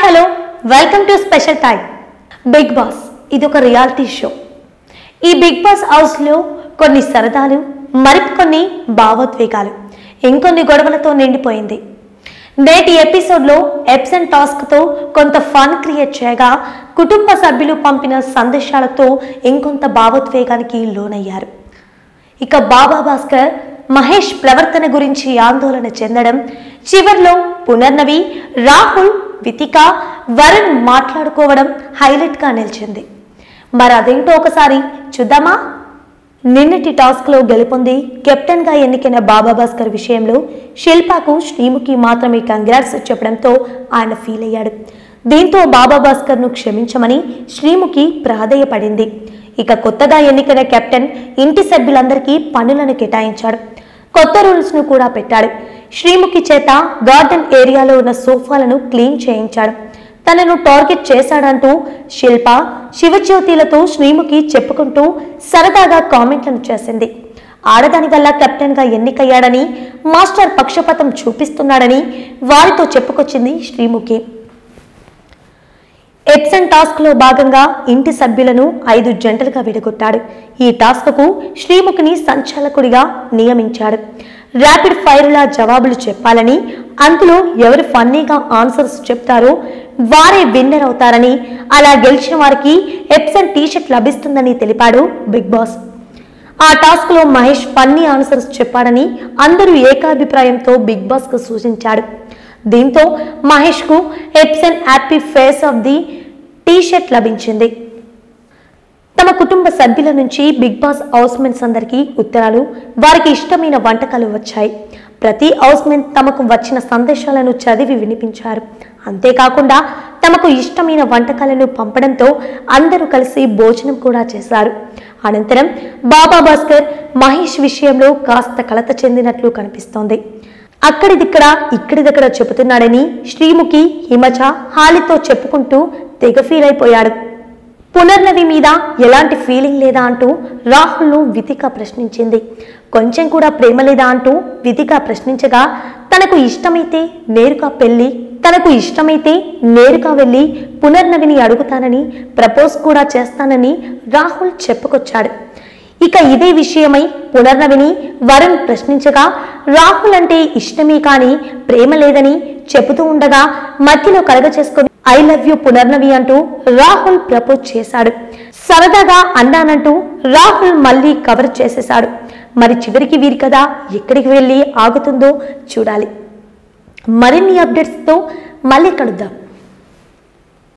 hello welcome to special time Bigg Boss ఇది ఒక reality show ఈ బిగ్ బాస్ హౌస్లో కొన్ని సరదాలు మరికొన్ని భావోద్వేగాలు ఇంకొన్ని గొడవలతో నిండిపోయింది నేటి ఎపిసోడ్లో ఎప్సన్ టాస్క్తో కొంత ఫన్ క్రియేట్ చేయగా కుటుంబ సభ్యులు పంపిన సందేశాలతో ఇంకొంత భావోద్వేగానికి లోనయ్యారు ఇక బాబా భాస్కర్ మహేష్ ప్రవర్తన గురించి ఆందోళన చెందడం చివర్లో పునర్నవి రాహుల్ వితిక వరుణ్ మాట్లాడుకోవడం హైలైట్గా నిలిచింది మరి అదేంటో ఒకసారి చూద్దామా నిన్నటి టాస్క్లో గెలుపొంది కెప్టెన్గా ఎన్నికైన బాబా భాస్కర్ విషయంలో శిల్పాకు శ్రీముఖి మాత్రమే కంగ్రాట్స్ చెప్పడంతో ఆయన ఫీల్ అయ్యాడు దీంతో బాబా భాస్కర్ను క్షమించమని శ్రీముఖి ప్రాధేయపడింది ఇక కొత్తగా ఎన్నికైన కెప్టెన్ ఇంటి సభ్యులందరికీ పనులను కేటాయించాడు కొత్త రూల్స్ను కూడా పెట్టాడు శ్రీముఖి చేత గార్డెన్ ఏరియాలో ఉన్న సోఫాలను క్లీన్ చేయించాడు తనను టార్గెట్ చేశాడంటూ శిల్ప శివజ్యోతిలతో శ్రీముఖి చెప్పుకుంటూ సరదాగా కామెంట్లను చేసింది ఆడదాని వల్ల కెప్టెన్గా ఎన్నికయ్యాడని మాస్టర్ పక్షపాతం చూపిస్తున్నాడని వారితో చెప్పుకొచ్చింది శ్రీముఖి ఎప్సన్ టాస్క్ లో భాగంగా ఇంటి సభ్యులను ఐదు జంటలుగా విడగొట్టాడు ఈ టాస్క్ కు శ్రీముఖిని సంచాలకుడిగా నియమించాడు ర్యాపిడ్ ఫైర్లా జవాబులు చెప్పాలని అందులో ఎవరు ఫన్నీగా ఆన్సర్స్ చెప్తారో వారే విన్నర్ అవుతారని అలా గెలిచిన వారికి ఎప్సన్ టీషర్ట్ లభిస్తుందని తెలిపాడు బిగ్ బాస్ ఆ టాస్క్ లో మహేష్ ఫన్నీ ఆన్సర్స్ చెప్పాడని అందరూ ఏకాభిప్రాయంతో బిగ్ బాస్ కు సూచించాడు దీంతో మహేష్ కు ఎప్సన్ happy face of the T shirt లభించింది తమ కుటుంబ సభ్యుల నుంచి బిగ్ బాస్ హౌస్మెంట్స్ అందరికీ ఉత్తరాలు వారికి ఇష్టమైన వంటకాలు వచ్చాయి ప్రతి హౌస్మెంట్ తమకు వచ్చిన సందేశాలను చదివి వినిపించారు అంతేకాకుండా తమకు ఇష్టమైన వంటకాలను పంపడంతో అందరూ కలిసి భోజనం కూడా చేశారు అనంతరం బాబా భాస్కర్ మహేష్ విషయంలో కాస్త కలత చెందినట్లు కనిపిస్తోంది అక్కడిదిక్కడ ఇక్కడిదక్కడ చెబుతున్నాడని శ్రీముఖి హిమచ హాలితో చెప్పుకుంటూ తెగ ఫీల్ అయిపోయాడు పునర్నవి మీద ఎలాంటి ఫీలింగ్ లేదా అంటూ రాహుల్ను వితిక ప్రశ్నించింది కొంచెం కూడా ప్రేమ లేదా అంటూ వితిక ప్రశ్నించగా తనకు ఇష్టమైతే నేరుగా పెళ్లి తనకు ఇష్టమైతే నేరుగా వెళ్ళి పునర్నవిని అడుగుతానని ప్రపోజ్ కూడా చేస్తానని రాహుల్ చెప్పుకొచ్చాడు ఇక ఇదే విషయమై పునర్నవిని వరుణ్ ప్రశ్నించగా రాహుల్ అంటే ఇష్టమే కానీ ప్రేమ లేదని చెబుతూ ఉండగా మధ్యలో కలగచేసుకుని ఐ లవ్ యూ పునర్నవి అంటూ రాహుల్ ప్రపోజ్ చేశాడు సరదాగా అన్నానంటూ రాహుల్ మళ్ళీ కవర్ చేసేశాడు మరి చివరికి వీరి కదా ఎక్కడికి వెళ్ళి ఆగుతుందో చూడాలి మరిన్ని అప్డేట్స్తో మళ్ళీ కలుద్దాం